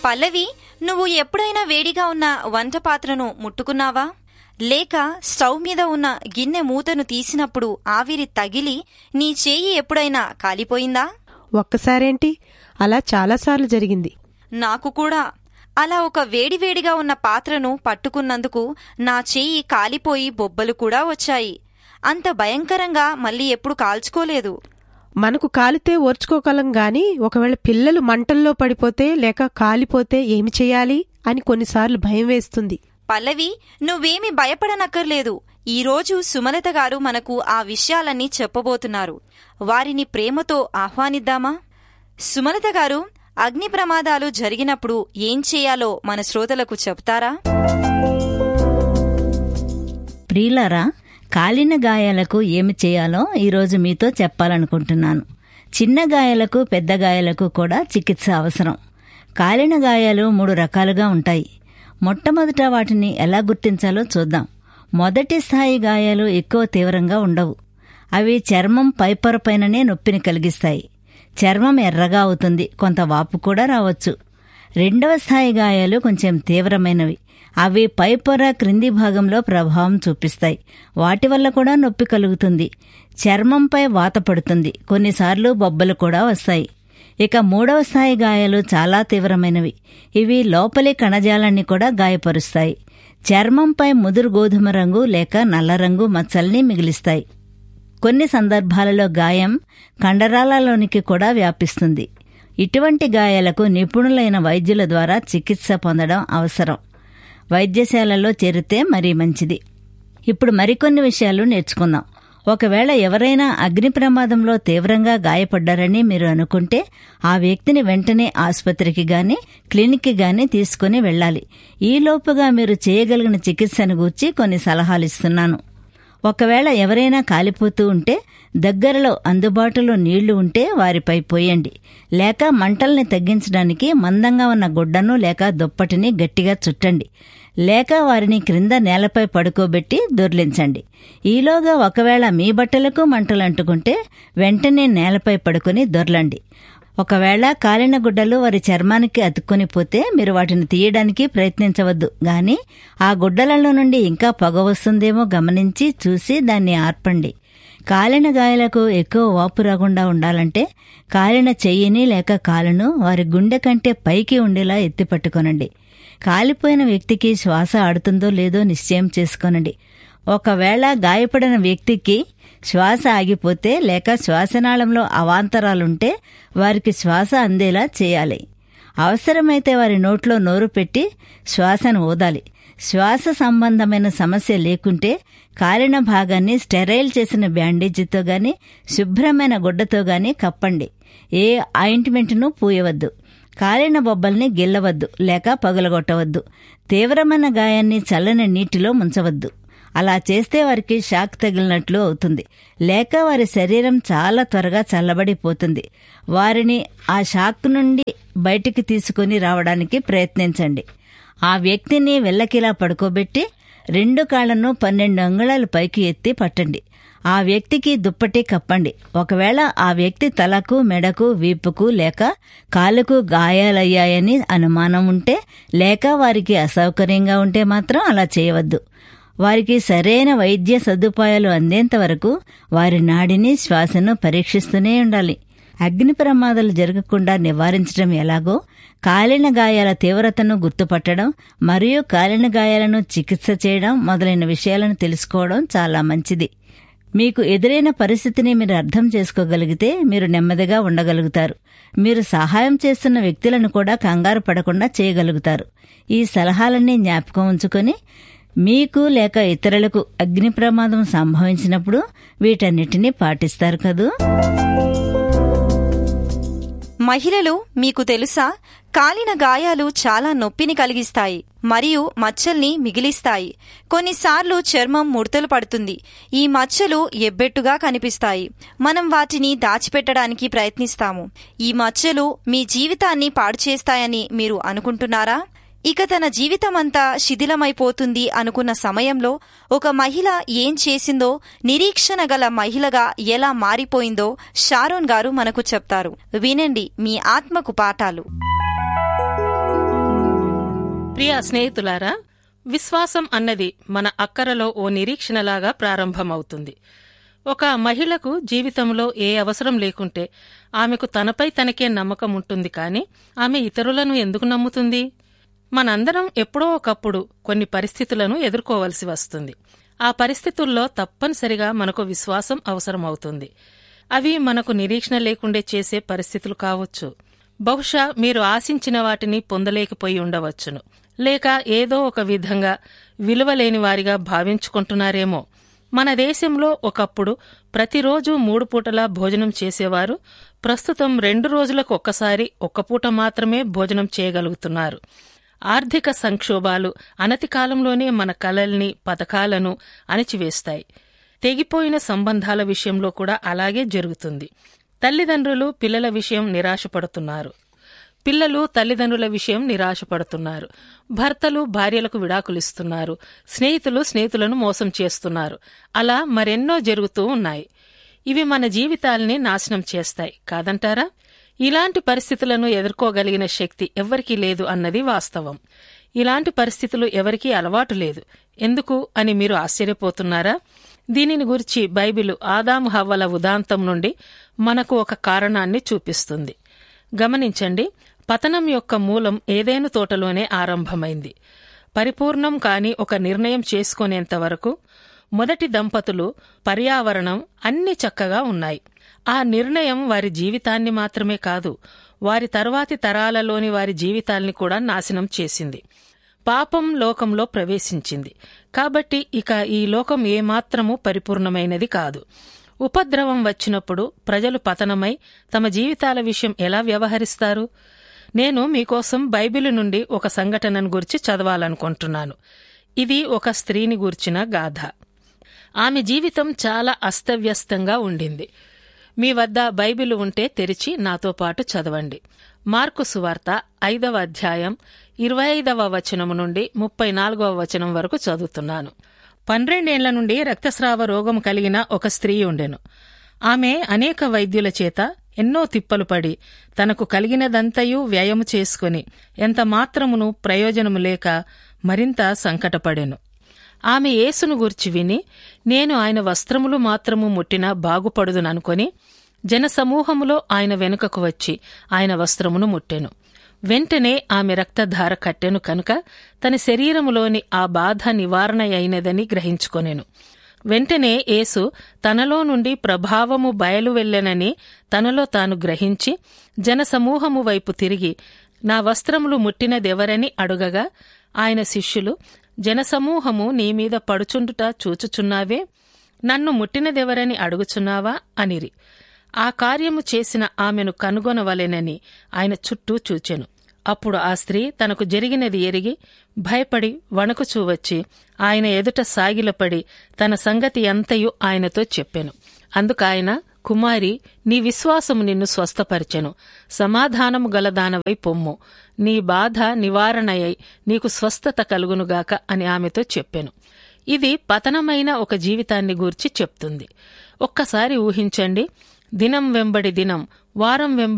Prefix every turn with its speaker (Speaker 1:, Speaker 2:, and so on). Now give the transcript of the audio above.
Speaker 1: పల్లవి నువ్వు ఎప్పుడైనా వేడిగా ఉన్న వంట పాత్రను ముట్టుకున్నావా లేక స్టవ్ మీద ఉన్న గిన్నె మూతను తీసినప్పుడు ఆవిరి తగిలి నీ చేయి ఎప్పుడైనా కాలిపోయిందా
Speaker 2: ఒక్కసారేంటి అలా చాలాసార్లు జరిగింది
Speaker 1: నాకు కూడా అలా ఒక వేడివేడిగా ఉన్న పాత్రను పట్టుకున్నందుకు నా చెయ్యి కాలిపోయి బొబ్బలు కూడా వచ్చాయి అంత భయంకరంగా మళ్ళీ ఎప్పుడు కాల్చుకోలేదు
Speaker 2: మనకు కాలితే ఓర్చుకోగలం గాని ఒకవేళ పిల్లలు మంటల్లో పడిపోతే లేక కాలిపోతే ఏమి చేయాలి అని కొన్నిసార్లు భయం వేస్తుంది
Speaker 1: పల్లవి నువ్వేమి భయపడనక్కర్లేదు ఈరోజు సుమలత గారు మనకు ఆ విషయాలన్నీ చెప్పబోతున్నారు వారిని ప్రేమతో ఆహ్వానిద్దామా సుమలత గారు అగ్ని ప్రమాదాలు జరిగినప్పుడు ఏం చేయాలో మన శ్రోతలకు చెప్తారా
Speaker 3: ప్రియులారా కాలిన గాయాలకు ఏమి చేయాలో ఈరోజు మీతో చెప్పాలనుకుంటున్నాను చిన్న గాయాలకు పెద్ద గాయాలకు కూడా చికిత్స అవసరం కాలిన గాయాలు మూడు రకాలుగా ఉంటాయి మొట్టమొదట వాటిని ఎలా గుర్తించాలో చూద్దాం మొదటి స్థాయి గాయాలు ఎక్కువ తీవ్రంగా ఉండవు అవి చర్మం పైపొరపైననే నొప్పిని కలిగిస్తాయి చర్మం ఎర్రగా అవుతుంది కొంత వాపు కూడా రావచ్చు రెండవ స్థాయి గాయాలు కొంచెం తీవ్రమైనవి అవి పైపొర క్రింది భాగంలో ప్రభావం చూపిస్తాయి వాటి వల్ల కూడా నొప్పి కలుగుతుంది చర్మంపై వాత పడుతుంది కొన్నిసార్లు బొబ్బలు కూడా వస్తాయి ఇక మూడవ స్థాయి గాయాలు చాలా తీవ్రమైనవి ఇవి లోపలి కణజాలాన్ని కూడా గాయపరుస్తాయి చర్మంపై ముదురు గోధుమ రంగు లేక నల్ల రంగు మచ్చల్ని మిగిలిస్తాయి కొన్ని సందర్భాలలో గాయం కండరాలలోనికి కూడా వ్యాపిస్తుంది ఇటువంటి గాయాలకు నిపుణులైన వైద్యుల ద్వారా చికిత్స పొందడం అవసరం వైద్యశాలలో చేరితే మరీ మంచిది ఇప్పుడు మరికొన్ని విషయాలు నేర్చుకుందాం ఒకవేళ ఎవరైనా అగ్ని ప్రమాదంలో తీవ్రంగా గాయపడ్డారని మీరు అనుకుంటే ఆ వ్యక్తిని వెంటనే ఆసుపత్రికి గాని క్లినిక్కి గాని తీసుకుని వెళ్ళాలి ఈలోపుగా మీరు చేయగలిగిన చికిత్సను గూర్చి కొన్ని సలహాలు ఇస్తున్నాను ఒకవేళ ఎవరైనా కాలిపోతూ ఉంటే దగ్గరలో అందుబాటులో నీళ్లు ఉంటే వారిపై పోయండి లేక మంటల్ని తగ్గించడానికి మందంగా ఉన్న గుడ్డను లేక దుప్పటిని గట్టిగా చుట్టండి లేక వారిని క్రింద నేలపై పడుకోబెట్టి దొర్లించండి ఈలోగా ఒకవేళ మీ బట్టలకు మంటలు అంటుకుంటే వెంటనే నేలపై పడుకుని దొర్లండి ఒకవేళ కాలిన గుడ్డలు వారి చర్మానికి అతుక్కొని పోతే మీరు వాటిని తీయడానికి ప్రయత్నించవద్దు గాని ఆ గుడ్డలలో నుండి ఇంకా పొగ వస్తుందేమో గమనించి చూసి దాన్ని ఆర్పండి కాలిన గాయాలకు ఎక్కువ వాపు రాకుండా ఉండాలంటే కాలిన చెయ్యిని లేక కాలును వారి గుండె కంటే పైకి ఉండేలా ఎత్తి పట్టుకొనండి కాలిపోయిన వ్యక్తికి శ్వాస ఆడుతుందో లేదో నిశ్చయం చేసుకోనండి ఒకవేళ గాయపడిన వ్యక్తికి శ్వాస ఆగిపోతే లేక శ్వాసనాళంలో అవాంతరాలుంటే వారికి శ్వాస అందేలా చేయాలి అవసరమైతే వారి నోట్లో నోరు పెట్టి శ్వాసను ఊదాలి శ్వాస సంబంధమైన సమస్య లేకుంటే కాలిన భాగాన్ని స్టెరైల్ చేసిన బ్యాండేజీతో గాని శుభ్రమైన గుడ్డతో గాని కప్పండి ఏ ఆయింట్మెంట్ను పూయవద్దు కాలిన బొబ్బల్ని గిల్లవద్దు లేక పగులగొట్టవద్దు తీవ్రమైన గాయాన్ని చల్లని నీటిలో ముంచవద్దు అలా చేస్తే వారికి షాక్ తగిలినట్లు అవుతుంది లేక వారి శరీరం చాలా త్వరగా చల్లబడిపోతుంది వారిని ఆ షాక్ నుండి బయటికి తీసుకుని రావడానికి ప్రయత్నించండి ఆ వ్యక్తిని వెళ్ళకిలా పడుకోబెట్టి రెండు కాళ్లను పన్నెండు అంగుళాలు పైకి ఎత్తి పట్టండి ఆ వ్యక్తికి దుప్పటి కప్పండి ఒకవేళ ఆ వ్యక్తి తలకు మెడకు వీపుకు లేక కాలుకు గాయాలయ్యాయని అనుమానం ఉంటే లేక వారికి అసౌకర్యంగా ఉంటే మాత్రం అలా చేయవద్దు వారికి సరైన వైద్య సదుపాయాలు అందేంత వరకు వారి నాడిని శ్వాసను పరీక్షిస్తూనే ఉండాలి అగ్ని ప్రమాదాలు జరగకుండా నివారించడం ఎలాగో కాలిన గాయాల తీవ్రతను గుర్తుపట్టడం మరియు కాలిన గాయాలను చికిత్స చేయడం మొదలైన విషయాలను తెలుసుకోవడం చాలా మంచిది మీకు ఎదురైన పరిస్థితిని మీరు అర్థం చేసుకోగలిగితే మీరు నెమ్మదిగా ఉండగలుగుతారు మీరు సహాయం చేస్తున్న వ్యక్తులను కూడా కంగారు పడకుండా చేయగలుగుతారు ఈ సలహాలన్నీ జ్ఞాపకం ఉంచుకొని మీకు లేక ఇతరులకు అగ్ని ప్రమాదం సంభవించినప్పుడు వీటన్నిటినీ పాటిస్తారు కదూ
Speaker 1: మహిళలు మీకు తెలుసా కాలిన గాయాలు చాలా నొప్పిని కలిగిస్తాయి మరియు మచ్చల్ని మిగిలిస్తాయి కొన్నిసార్లు చర్మం ముడతలు పడుతుంది ఈ మచ్చలు ఎబ్బెట్టుగా కనిపిస్తాయి మనం వాటిని దాచిపెట్టడానికి ప్రయత్నిస్తాము ఈ మచ్చలు మీ జీవితాన్ని పాడు చేస్తాయని మీరు అనుకుంటున్నారా ఇక తన జీవితమంతా శిథిలమైపోతుంది అనుకున్న సమయంలో ఒక మహిళ ఏం చేసిందో నిరీక్షణ గల మహిళగా ఎలా మారిపోయిందో షారోన్ గారు మనకు చెప్తారు వినండి మీ ఆత్మకు పాఠాలు
Speaker 4: ప్రియ స్నేహితులారా విశ్వాసం అన్నది మన అక్కరలో ఓ నిరీక్షణలాగా ప్రారంభమవుతుంది ఒక మహిళకు జీవితంలో ఏ అవసరం లేకుంటే ఆమెకు తనపై తనకే నమ్మకం ఉంటుంది కానీ ఆమె ఇతరులను ఎందుకు నమ్ముతుంది మనందరం ఎప్పుడో ఒకప్పుడు కొన్ని పరిస్థితులను ఎదుర్కోవలసి వస్తుంది ఆ పరిస్థితుల్లో తప్పనిసరిగా మనకు విశ్వాసం అవసరమవుతుంది అవి మనకు నిరీక్షణ లేకుండే చేసే పరిస్థితులు కావచ్చు బహుశా మీరు ఆశించిన వాటిని పొందలేకపోయి ఉండవచ్చును లేక ఏదో ఒక విధంగా విలువలేని వారిగా భావించుకుంటున్నారేమో మన దేశంలో ఒకప్పుడు ప్రతిరోజు మూడు పూటలా భోజనం చేసేవారు ప్రస్తుతం రెండు రోజులకు ఒక్కసారి ఒక్క పూట మాత్రమే భోజనం చేయగలుగుతున్నారు ఆర్థిక సంక్షోభాలు అనతి కాలంలోనే మన కలల్ని పథకాలను అణిచివేస్తాయి తెగిపోయిన సంబంధాల విషయంలో కూడా అలాగే జరుగుతుంది తల్లిదండ్రులు పిల్లల విషయం నిరాశపడుతున్నారు పిల్లలు తల్లిదండ్రుల విషయం నిరాశపడుతున్నారు భర్తలు భార్యలకు విడాకులిస్తున్నారు స్నేహితులు స్నేహితులను మోసం చేస్తున్నారు అలా మరెన్నో జరుగుతూ ఉన్నాయి ఇవి మన జీవితాల్ని నాశనం చేస్తాయి కాదంటారా ఇలాంటి పరిస్థితులను ఎదుర్కోగలిగిన శక్తి ఎవ్వరికీ లేదు అన్నది వాస్తవం ఇలాంటి పరిస్థితులు ఎవరికీ అలవాటు లేదు ఎందుకు అని మీరు ఆశ్చర్యపోతున్నారా దీనిని గురించి బైబిలు ఆదాము హవ్వల ఉదాంతం నుండి మనకు ఒక కారణాన్ని చూపిస్తుంది గమనించండి పతనం యొక్క మూలం ఏదేను తోటలోనే ఆరంభమైంది పరిపూర్ణం కాని ఒక నిర్ణయం చేసుకునేంత వరకు మొదటి దంపతులు పర్యావరణం అన్ని చక్కగా ఉన్నాయి ఆ నిర్ణయం వారి జీవితాన్ని మాత్రమే కాదు వారి తరువాతి తరాలలోని వారి జీవితాల్ని కూడా నాశనం చేసింది పాపం లోకంలో ప్రవేశించింది కాబట్టి ఇక ఈ లోకం ఏమాత్రమూ పరిపూర్ణమైనది కాదు ఉపద్రవం వచ్చినప్పుడు ప్రజలు పతనమై తమ జీవితాల విషయం ఎలా వ్యవహరిస్తారు నేను మీకోసం బైబిలు నుండి ఒక సంఘటనను గురించి చదవాలనుకుంటున్నాను ఇది ఒక స్త్రీని గూర్చిన గాథ ఆమె జీవితం చాలా అస్తవ్యస్తంగా ఉండింది మీ వద్ద బైబిలు ఉంటే తెరిచి నాతో పాటు చదవండి మార్కు సువార్త ఐదవ అధ్యాయం ఇరవై ఐదవ వచనము నుండి ముప్పై నాలుగవ వచనం వరకు చదువుతున్నాను పన్నెండేళ్ల నుండి రక్తస్రావ రోగం కలిగిన ఒక స్త్రీ ఉండెను ఆమె అనేక వైద్యుల చేత ఎన్నో తిప్పలు పడి తనకు కలిగినదంతయు వ్యయము చేసుకుని ఎంత మాత్రమును ప్రయోజనము లేక మరింత సంకటపడెను ఆమె యేసును గూర్చి విని నేను ఆయన వస్త్రములు మాత్రము ముట్టినా బాగుపడుదుననుకొని జనసమూహములో ఆయన వెనుకకు వచ్చి ఆయన వస్త్రమును ముట్టెను వెంటనే ఆమె రక్తధార కట్టెను కనుక తన శరీరములోని ఆ బాధ నివారణ అయినదని గ్రహించుకొనెను వెంటనే యేసు తనలో నుండి ప్రభావము బయలు వెళ్ళెనని తనలో తాను గ్రహించి జనసమూహము వైపు తిరిగి నా వస్త్రములు ముట్టినదెవరని అడుగగా ఆయన శిష్యులు జనసమూహము నీమీద పడుచుండుట చూచుచున్నావే నన్ను ముట్టినదెవరని అడుగుచున్నావా అనిరి ఆ కార్యము చేసిన ఆమెను కనుగొనవలెనని ఆయన చుట్టూ చూచెను అప్పుడు ఆ స్త్రీ తనకు జరిగినది ఎరిగి భయపడి వణకుచూ వచ్చి ఆయన ఎదుట సాగిలపడి తన సంగతి అంతయు ఆయనతో చెప్పెను అందుకాయన కుమారి నీ విశ్వాసము నిన్ను స్వస్థపరిచెను సమాధానము గలదానవై పొమ్ము నీ బాధ నివారణయై నీకు స్వస్థత కలుగునుగాక అని ఆమెతో చెప్పెను ఇది పతనమైన ఒక జీవితాన్ని గూర్చి చెప్తుంది ఒక్కసారి ఊహించండి దినం వెంబడి దినం వారం వెంబడి